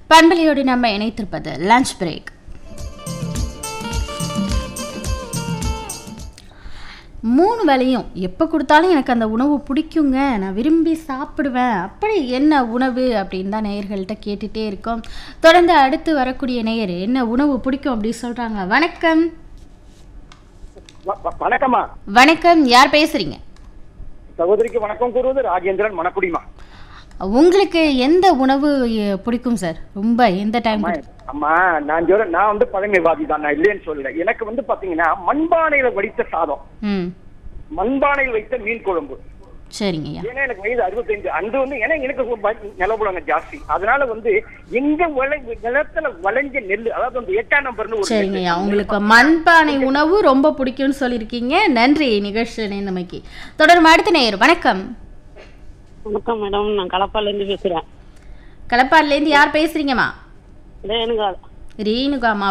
பண்பலையோடு நம்ம இணைத்திருப்பது lunch break மூணு வேளையும் எப்போ கொடுத்தாலும் எனக்கு அந்த உணவு பிடிக்குங்க நான் விரும்பி சாப்பிடுவேன் அப்படி என்ன உணவு அப்படின்னு தான் நேயர்கள்ட்ட கேட்டுகிட்டே இருக்கோம் தொடர்ந்து அடுத்து வரக்கூடிய நேயர் என்ன உணவு பிடிக்கும் அப்படின்னு சொல்கிறாங்க வணக்கம் வ- வ- வணக்கம்மா வணக்கம் யார் பேசுகிறீங்க சகோதரிக்கு வணக்கம் கூறுவது ராஜேந்திரன் மணக்குடிமா உங்களுக்கு எந்த உணவு எ, பிடிக்கும் சார் ரொம்ப எந்த டைம் அம்மா, அம்மா நான் சொல்ல நான் வந்து பழமைவாதி தான் நான் இல்லைன்னு சொல்லல எனக்கு வந்து பாத்தீங்கன்னா மண்பானையில வடித்த சாதம் ம் மண்பானையில் வைத்த மீன் குழம்பு சரிங்கய்யா ஏன்னா எனக்கு வயது அறுபத்தைந்து அன்று வந்து ஏன்னா எனக்கு ரொம்ப ப- நிலப்புலங்க ஜாஸ்தி அதனால வந்து எங்க விளை நிலத்துல விளைஞ்ச நெல் அதாவது அந்த எட்டாம் நம்பர்னு ஒரு சரிங்கய்யா உங்களுக்கு மண்பானை உணவு ரொம்ப பிடிக்கும்னு சொல்லியிருக்கீங்க நன்றி நிகழ்ச்சி நேர்ந்தமைக்கு தொடரும் அடுத்த நேயர் வணக்கம் வணக்கம் மேடம் நான் கலப்பால இருந்து பேசுறேன் களப்பாடிலேருந்து யார் பேசுறீங்கம்மா ரேணுகா ரேணுகாமா